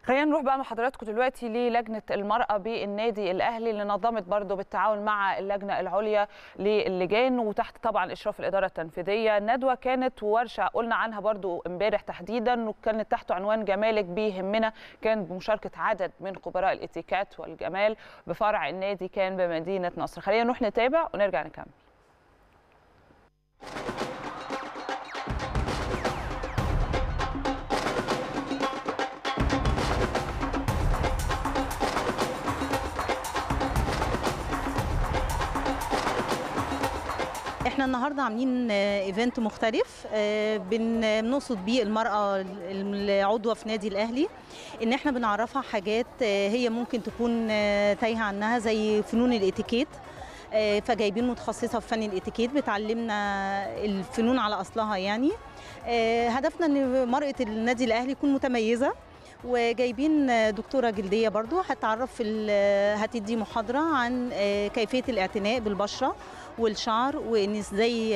خلينا نروح بقى مع حضراتكم دلوقتي للجنه المراه بالنادي الاهلي اللي نظمت برضو بالتعاون مع اللجنه العليا للجان وتحت طبعا اشراف الاداره التنفيذيه ندوه كانت ورشه قلنا عنها برضو امبارح تحديدا وكانت تحت عنوان جمالك بيهمنا كان بمشاركه عدد من خبراء الاتيكات والجمال بفرع النادي كان بمدينه نصر خلينا نروح نتابع ونرجع نكمل احنا النهارده عاملين ايفنت مختلف آه، بن- بنقصد بيه المراه العضوه في نادي الاهلي ان احنا بنعرفها حاجات آه، هي ممكن تكون آه، تايهه عنها زي فنون الاتيكيت آه، فجايبين متخصصه في فن الاتيكيت بتعلمنا الفنون على اصلها يعني آه، هدفنا ان مرأة النادي الاهلي تكون متميزه وجايبين دكتوره جلديه برضو هتعرف ال- هتدي محاضره عن آه، كيفيه الاعتناء بالبشره والشعر وان ازاي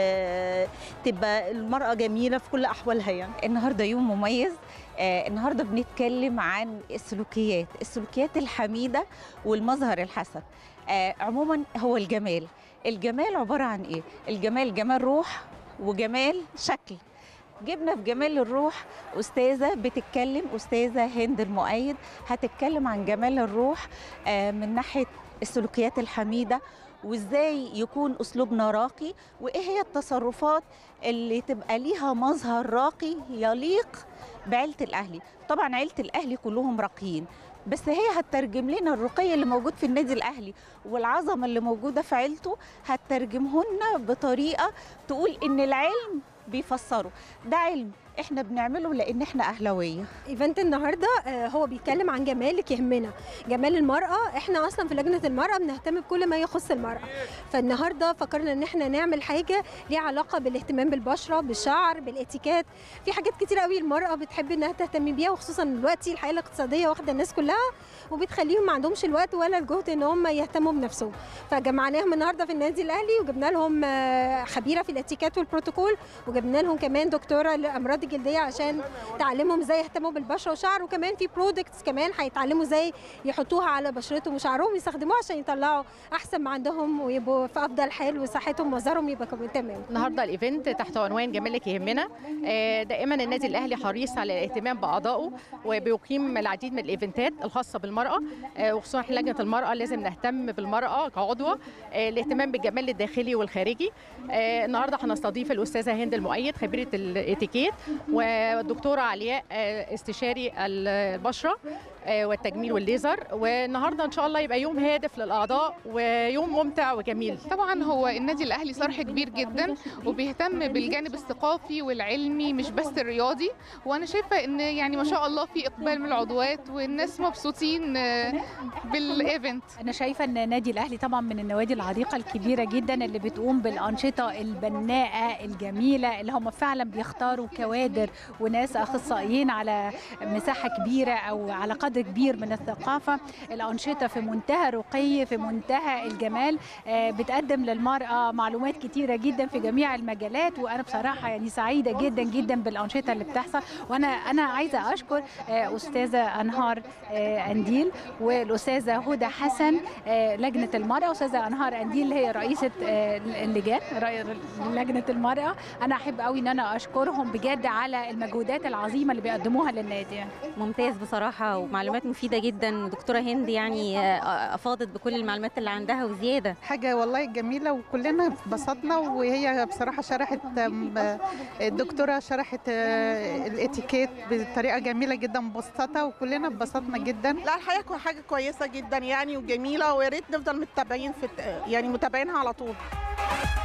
آه، تبقى المراه جميله في كل احوالها يعني النهارده يوم مميز آه النهارده بنتكلم عن السلوكيات السلوكيات الحميده والمظهر الحسن آه عموما هو الجمال الجمال عباره عن ايه الجمال جمال روح وجمال شكل جبنا في جمال الروح استاذه بتتكلم استاذه هند المؤيد هتتكلم عن جمال الروح آه من ناحيه السلوكيات الحميده وازاي يكون اسلوبنا راقي وايه هي التصرفات اللي تبقى ليها مظهر راقي يليق بعيله الاهلي طبعا عيله الاهلي كلهم راقيين بس هي هتترجم لنا الرقي اللي موجود في النادي الاهلي والعظمه اللي موجوده في عيلته هتترجمه لنا بطريقه تقول ان العلم بيفسره ده علم احنا بنعمله لان احنا اهلاويه ايفنت النهارده آه، هو بيتكلم عن جمالك يهمنا جمال المراه احنا اصلا في لجنه المراه بنهتم بكل ما يخص المراه فالنهارده فكرنا ان احنا نعمل حاجه ليها علاقه بالاهتمام بالبشره بالشعر بالاتيكات في حاجات كتير قوي المراه بتحب انها تهتم بيها وخصوصا دلوقتي الحياه الاقتصاديه واخده الناس كلها وبتخليهم ما عندهمش الوقت ولا الجهد ان هم يهتموا بنفسهم فجمعناهم النهارده في النادي الاهلي وجبنا لهم آه، خبيره في الاتيكات والبروتوكول وجبنا لهم كمان دكتوره للامراض الجلديه عشان تعلمهم ازاي يهتموا بالبشره والشعر وكمان في برودكتس كمان هيتعلموا ازاي يحطوها على بشرتهم وشعرهم يستخدموها عشان يطلعوا احسن ما عندهم ويبقوا في افضل حال وصحتهم ومظهرهم يبقى كمان تمام النهارده الايفنت تحت عنوان جمالك يهمنا آه، دائما النادي الاهلي حريص على الاهتمام باعضائه وبيقيم العديد من الايفنتات الخاصه بالمراه آه، وخصوصا إحنا لجنه المراه لازم نهتم بالمراه كعضوه آه، الاهتمام بالجمال الداخلي والخارجي آه، النهارده هنستضيف الاستاذه هند المؤيد خبيره الاتيكيت والدكتوره علياء آه، استشاري البشره آه، والتجميل والليزر والنهارده ان شاء الله يبقى يوم هادف للاعضاء ويوم ممتع وجميل طبعا هو النادي الاهلي صرح كبير جدا وبيهتم بالجانب الثقافي والعلمي مش بس الرياضي وانا شايفه ان يعني ما شاء الله في اقبال من العضوات والناس مبسوطين آه، بالايفنت أنا شايفة أن النادي الأهلي طبعا من النوادي العريقة الكبيرة جدا اللي بتقوم بالأنشطة البناءة الجميلة اللي هم فعلا بيختاروا كوادر وناس أخصائيين على مساحة كبيرة أو على قدر كبير من الثقافة الأنشطة في منتهى الرقي في منتهى الجمال آه، بتقدم للمرأة معلومات كتيرة جدا في جميع المجالات وأنا بصراحة يعني سعيدة جدا جدا بالأنشطة اللي بتحصل وأنا أنا عايزة أشكر آه، أستاذة أنهار آه، أنديل والأستاذة هدى حسن آه، لجنة المرأة أستاذة أنهار أنديل اللي هي رئيسة آه، اللجان رئي- لجنة المرأة أنا أحب قوي إن أنا أشكرهم بجد على المجهودات العظيمة اللي بيقدموها للنادي ممتاز بصراحه ومعلومات مفيده جدا دكتوره هند يعني آه، افاضت بكل المعلومات اللي عندها وزياده حاجة والله جميلة وكلنا اتبسطنا وهي بصراحة شرحت آم، الدكتورة شرحت آه، الاتيكيت بطريقة جميلة جدا مبسطة وكلنا اتبسطنا جدا لا الحقيقه حاجه كويسه جدا يعني وجميله ويا ريت نفضل متابعين في يعني متابعينها على طول